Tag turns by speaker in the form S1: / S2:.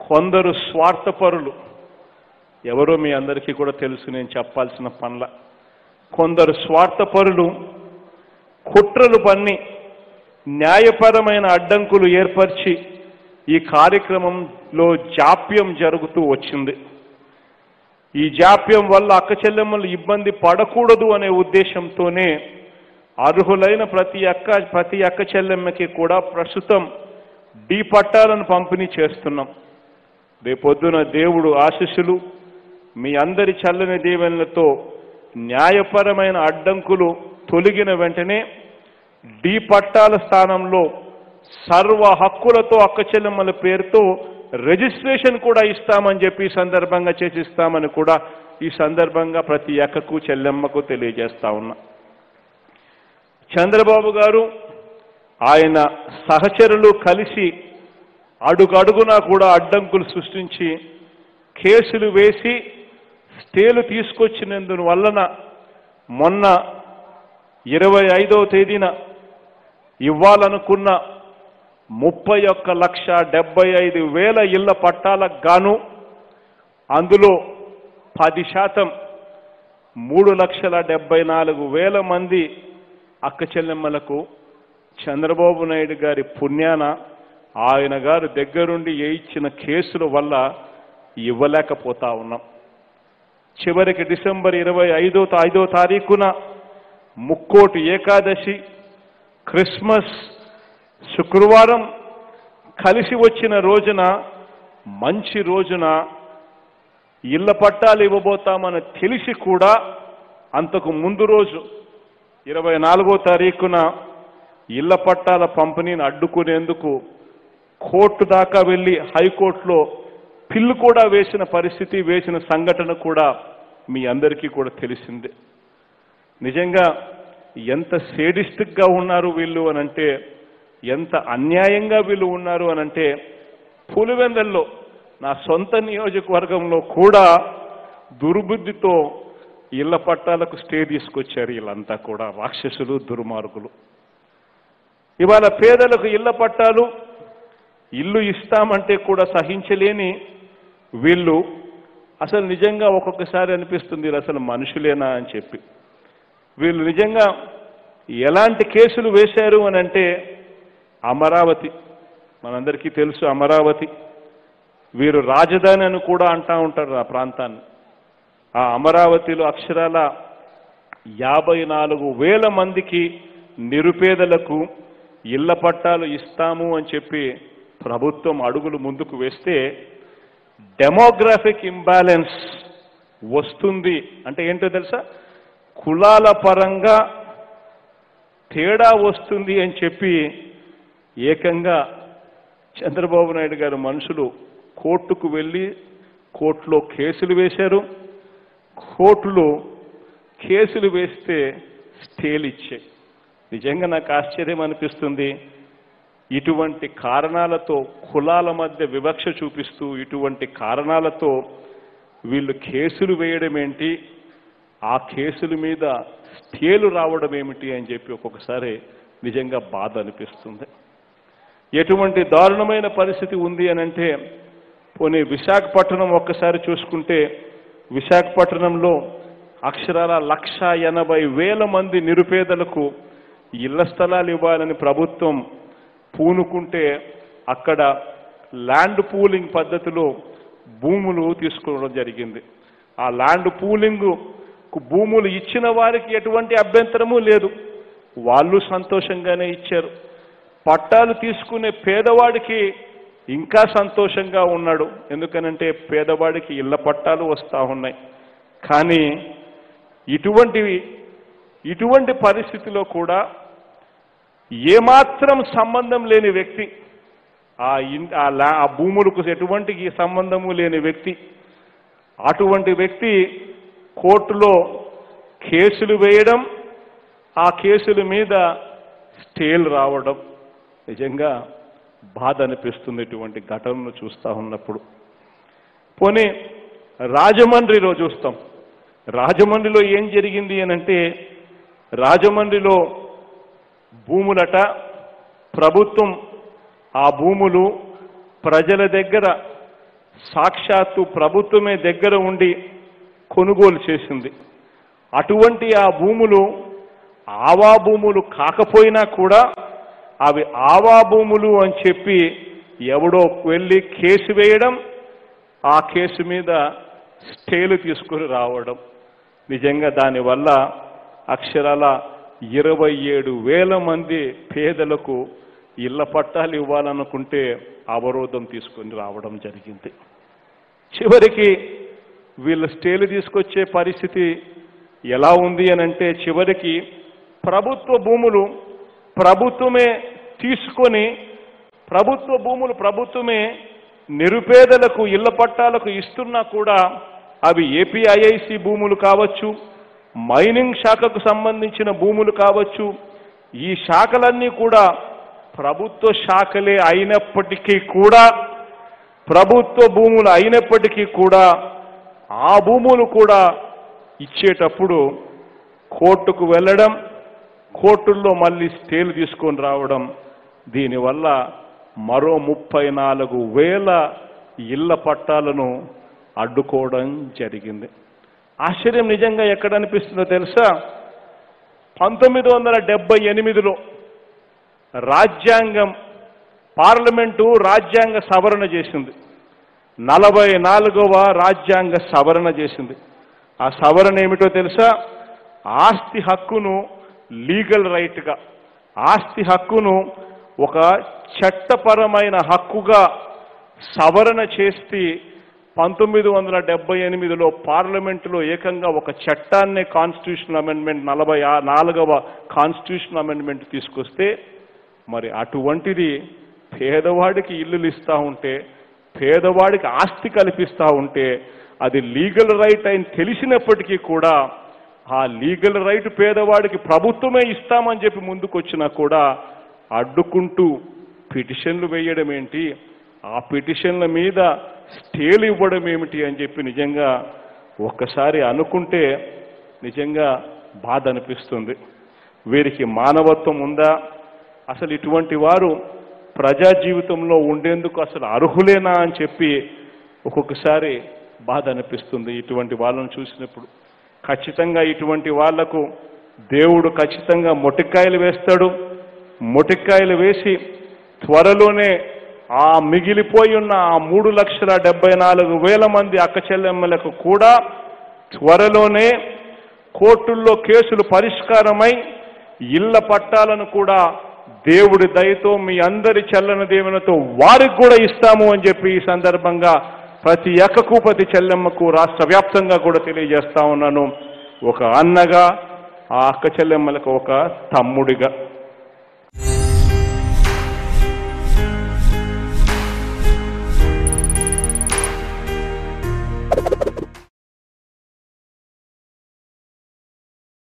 S1: కొందరు స్వార్థపరులు ఎవరో మీ అందరికీ కూడా తెలుసు నేను చెప్పాల్సిన పనుల కొందరు స్వార్థపరులు కుట్రలు పన్ని న్యాయపరమైన అడ్డంకులు ఏర్పరిచి ఈ కార్యక్రమంలో జాప్యం జరుగుతూ వచ్చింది ఈ జాప్యం వల్ల అక్క చెల్లెమ్మలు ఇబ్బంది పడకూడదు అనే ఉద్దేశంతోనే అర్హులైన ప్రతి అక్క ప్రతి అక్క చెల్లెమ్మకి కూడా ప్రస్తుతం డి పట్టాలను పంపిణీ చేస్తున్నాం రేపొద్దున దేవుడు ఆశీస్సులు మీ అందరి చల్లని దీవెనలతో న్యాయపరమైన అడ్డంకులు తొలగిన వెంటనే డి పట్టాల స్థానంలో సర్వ హక్కులతో అక్క చెల్లెమ్మల పేరుతో రిజిస్ట్రేషన్ కూడా ఇస్తామని చెప్పి ఈ సందర్భంగా చేసిస్తామని కూడా ఈ సందర్భంగా ప్రతి అక్కకు చెల్లెమ్మకు తెలియజేస్తా ఉన్నా చంద్రబాబు గారు ఆయన సహచరులు కలిసి అడుగడుగునా కూడా అడ్డంకులు సృష్టించి కేసులు వేసి స్టేలు తీసుకొచ్చినందు వలన మొన్న ఇరవై ఐదవ తేదీన ఇవ్వాలనుకున్న ముప్పై ఒక్క లక్ష డెబ్బై ఐదు వేల ఇళ్ల పట్టాలకు గాను అందులో పది శాతం మూడు లక్షల డెబ్బై నాలుగు వేల మంది అక్క చెల్లెమ్మలకు చంద్రబాబు నాయుడు గారి పుణ్యాన ఆయన గారు దగ్గరుండి ఏ ఇచ్చిన కేసుల వల్ల ఇవ్వలేకపోతా ఉన్నాం చివరికి డిసెంబర్ ఇరవై ఐదో ఐదో తారీఖున ముక్కోటి ఏకాదశి క్రిస్మస్ శుక్రవారం కలిసి వచ్చిన రోజున మంచి రోజున ఇళ్ల పట్టాలు ఇవ్వబోతామని తెలిసి కూడా అంతకు ముందు రోజు ఇరవై నాలుగో తారీఖున ఇళ్ల పట్టాల పంపిణీని అడ్డుకునేందుకు కోర్టు దాకా వెళ్ళి హైకోర్టులో పిల్లు కూడా వేసిన పరిస్థితి వేసిన సంఘటన కూడా మీ అందరికీ కూడా తెలిసిందే నిజంగా ఎంత సేడిస్టిక్గా ఉన్నారు వీళ్ళు అనంటే ఎంత అన్యాయంగా వీళ్ళు ఉన్నారు అనంటే పులివెందల్లో నా సొంత నియోజకవర్గంలో కూడా దుర్బుద్ధితో ఇళ్ల పట్టాలకు స్టే తీసుకొచ్చారు వీళ్ళంతా కూడా రాక్షసులు దుర్మార్గులు ఇవాళ పేదలకు ఇళ్ల పట్టాలు ఇల్లు ఇస్తామంటే కూడా సహించలేని వీళ్ళు అసలు నిజంగా ఒక్కొక్కసారి అనిపిస్తుంది వీళ్ళు అసలు మనుషులేనా అని చెప్పి వీళ్ళు నిజంగా ఎలాంటి కేసులు వేశారు అని అంటే అమరావతి మనందరికీ తెలుసు అమరావతి వీరు రాజధాని అని కూడా అంటా ఉంటారు ఆ ప్రాంతాన్ని ఆ అమరావతిలో అక్షరాల యాభై నాలుగు వేల మందికి నిరుపేదలకు ఇళ్ల పట్టాలు ఇస్తాము అని చెప్పి ప్రభుత్వం అడుగులు ముందుకు వేస్తే డెమోగ్రాఫిక్ ఇంబ్యాలెన్స్ వస్తుంది అంటే ఏంటో తెలుసా కులాల పరంగా తేడా వస్తుంది అని చెప్పి ఏకంగా చంద్రబాబు నాయుడు గారు మనుషులు కోర్టుకు వెళ్ళి కోర్టులో కేసులు వేశారు కోర్టులో కేసులు వేస్తే స్టేలు ఇచ్చాయి నిజంగా నాకు ఆశ్చర్యం అనిపిస్తుంది ఇటువంటి కారణాలతో కులాల మధ్య వివక్ష చూపిస్తూ ఇటువంటి కారణాలతో వీళ్ళు కేసులు వేయడం ఏంటి ఆ కేసుల మీద స్టేలు రావడం ఏమిటి అని చెప్పి ఒక్కొక్కసారి నిజంగా బాధ అనిపిస్తుంది ఎటువంటి దారుణమైన పరిస్థితి ఉంది అని అంటే పోనీ విశాఖపట్నం ఒక్కసారి చూసుకుంటే విశాఖపట్నంలో అక్షరాల లక్ష ఎనభై వేల మంది నిరుపేదలకు ఇళ్ల స్థలాలు ఇవ్వాలని ప్రభుత్వం పూనుకుంటే అక్కడ ల్యాండ్ పూలింగ్ పద్ధతిలో భూములు తీసుకోవడం జరిగింది ఆ ల్యాండ్ పూలింగ్ భూములు ఇచ్చిన వారికి ఎటువంటి అభ్యంతరము లేదు వాళ్ళు సంతోషంగానే ఇచ్చారు పట్టాలు తీసుకునే పేదవాడికి ఇంకా సంతోషంగా ఉన్నాడు ఎందుకనంటే పేదవాడికి ఇళ్ల పట్టాలు వస్తూ ఉన్నాయి కానీ ఇటువంటివి ఇటువంటి పరిస్థితిలో కూడా ఏమాత్రం సంబంధం లేని వ్యక్తి ఆ ఇన్ ఆ లా ఆ భూములకు ఎటువంటి సంబంధము లేని వ్యక్తి అటువంటి వ్యక్తి కోర్టులో కేసులు వేయడం ఆ కేసుల మీద స్టేలు రావడం నిజంగా బాధ అనిపిస్తుంది ఇటువంటి ఘటనను చూస్తూ ఉన్నప్పుడు పోనీ రాజమండ్రిలో చూస్తాం రాజమండ్రిలో ఏం జరిగింది అని అంటే రాజమండ్రిలో భూములట ప్రభుత్వం ఆ భూములు ప్రజల దగ్గర సాక్షాత్తు ప్రభుత్వమే దగ్గర ఉండి కొనుగోలు చేసింది అటువంటి ఆ భూములు ఆవా భూములు కాకపోయినా కూడా అవి ఆవా భూములు అని చెప్పి ఎవడో వెళ్ళి కేసు వేయడం ఆ కేసు మీద స్టేలు తీసుకుని రావడం నిజంగా దానివల్ల అక్షరాల ఇరవై ఏడు వేల మంది పేదలకు ఇళ్ల పట్టాలు ఇవ్వాలనుకుంటే అవరోధం తీసుకొని రావడం జరిగింది చివరికి వీళ్ళు స్టేలు తీసుకొచ్చే పరిస్థితి ఎలా ఉంది అని అంటే చివరికి ప్రభుత్వ భూములు ప్రభుత్వమే తీసుకొని ప్రభుత్వ భూములు ప్రభుత్వమే నిరుపేదలకు ఇళ్ల పట్టాలకు ఇస్తున్నా కూడా అవి ఏపీఐఐసి భూములు కావచ్చు మైనింగ్ శాఖకు సంబంధించిన భూములు కావచ్చు ఈ శాఖలన్నీ కూడా ప్రభుత్వ శాఖలే అయినప్పటికీ కూడా ప్రభుత్వ భూములు అయినప్పటికీ కూడా ఆ భూములు కూడా ఇచ్చేటప్పుడు కోర్టుకు వెళ్ళడం కోర్టుల్లో మళ్ళీ స్టేలు తీసుకొని రావడం దీనివల్ల మరో ముప్పై నాలుగు వేల ఇళ్ల పట్టాలను అడ్డుకోవడం జరిగింది ఆశ్చర్యం నిజంగా ఎక్కడ అనిపిస్తుందో తెలుసా పంతొమ్మిది వందల డెబ్బై ఎనిమిదిలో రాజ్యాంగం పార్లమెంటు రాజ్యాంగ సవరణ చేసింది నలభై నాలుగవ రాజ్యాంగ సవరణ చేసింది ఆ సవరణ ఏమిటో తెలుసా ఆస్తి హక్కును లీగల్ రైట్గా ఆస్తి హక్కును ఒక చట్టపరమైన హక్కుగా సవరణ చేసి పంతొమ్మిది వందల డెబ్బై ఎనిమిదిలో పార్లమెంటులో ఏకంగా ఒక చట్టాన్నే కాన్స్టిట్యూషనల్ అమెండ్మెంట్ నలభై ఆ- నాలుగవ కాన్స్టిట్యూషనల్ అమెండ్మెంట్ తీసుకొస్తే మరి అటువంటిది పేదవాడికి ఇల్లులు ఇస్తా ఉంటే పేదవాడికి ఆస్తి కల్పిస్తా ఉంటే అది లీగల్ రైట్ అని తెలిసినప్పటికీ కూడా ఆ లీగల్ రైట్ పేదవాడికి ప్రభుత్వమే ఇస్తామని చెప్పి ముందుకు వచ్చినా కూడా అడ్డుకుంటూ పిటిషన్లు వేయడం ఏంటి ఆ పిటిషన్ల మీద స్టేలు ఇవ్వడం ఏమిటి అని చెప్పి నిజంగా ఒక్కసారి అనుకుంటే నిజంగా బాధ అనిపిస్తుంది వీరికి మానవత్వం ఉందా అసలు ఇటువంటి వారు ప్రజా జీవితంలో ఉండేందుకు అసలు అర్హులేనా అని చెప్పి ఒక్కొక్కసారి బాధ అనిపిస్తుంది ఇటువంటి వాళ్ళను చూసినప్పుడు ఖచ్చితంగా ఇటువంటి వాళ్లకు దేవుడు ఖచ్చితంగా మొటిక్కాయలు వేస్తాడు మొటిక్కాయలు వేసి త్వరలోనే ఆ మిగిలిపోయి ఉన్న ఆ మూడు లక్షల డెబ్బై నాలుగు వేల మంది అక్క చెల్లెమ్మలకు కూడా త్వరలోనే కోర్టుల్లో కేసులు పరిష్కారమై ఇళ్ల పట్టాలను కూడా దేవుడి దయతో మీ అందరి చల్లని దేవునితో వారికి కూడా ఇస్తాము అని చెప్పి ఈ సందర్భంగా ప్రతి ఎక్కకు ప్రతి చెల్లెమ్మకు రాష్ట్ర వ్యాప్తంగా కూడా తెలియజేస్తా ఉన్నాను ఒక అన్నగా ఆ అక్క చెల్లెమ్మలకు ఒక తమ్ముడిగా